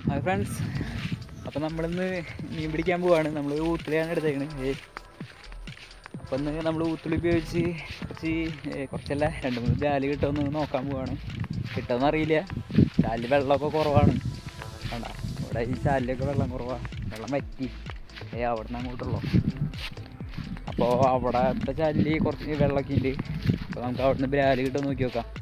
hi friends അപ്പം നമ്മളിന്ന് മീൻ പിടിക്കാൻ പോവാണ് നമ്മൾ ഊത്തിലാണ് എടുത്തേക്കണത് ഏ അപ്പം ഇന്ന് നമ്മൾ ഊത്തിൽ ഉപയോഗിച്ച് കുറച്ച് ഏ, കുറച്ചല്ല രണ്ട് മൂന്ന് ജാലി കിട്ടുമെന്ന് നോക്കാൻ പോവാണ് കിട്ടുമെന്ന് അറിയില്ല ചാലിൽ വെള്ളമൊക്കെ കുറവാണ് വേണ്ട ഇവിടെ ഈ ചാലിലൊക്കെ വെള്ളം കുറവാണ് വെള്ളം വറ്റി ഏ അവിടെ നിന്ന് അങ്ങോട്ടുള്ളൂ അപ്പോൾ അവിടത്തെ ചാലിൽ കുറച്ച് വെള്ളമൊക്കെ ഉണ്ട് അപ്പോൾ നമുക്ക് അവിടെ നിന്ന് ബ്രാലി കിട്ടുമെന്ന് നോക്കി നോക്കാം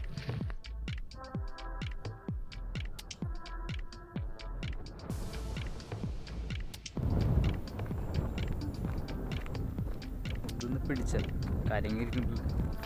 ഇതൊന്ന് പിടിച്ചത് കരങ്ങിരിക്കുന്നില്ല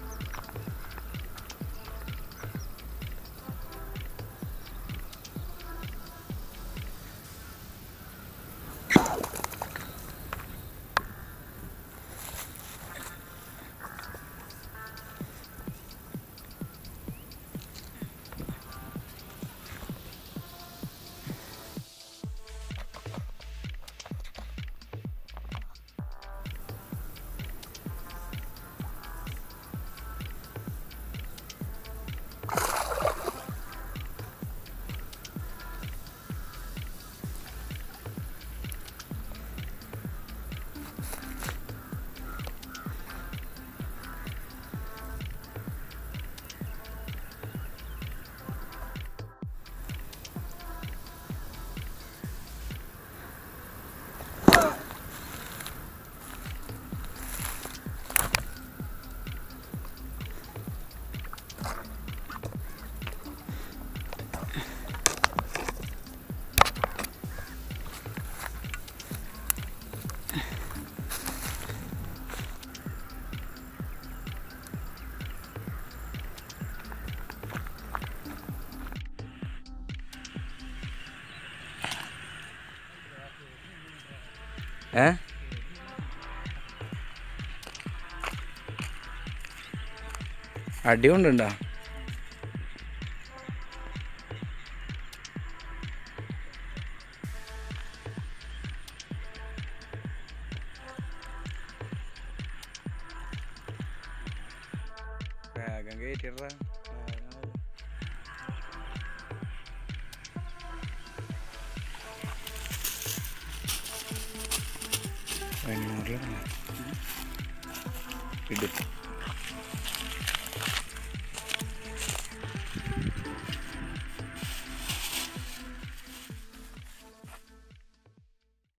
ഏ അടി കൊണ്ടുണ്ടോ വേഗം കയറ്റിടാ പതിനാറിലാണ് ഇടും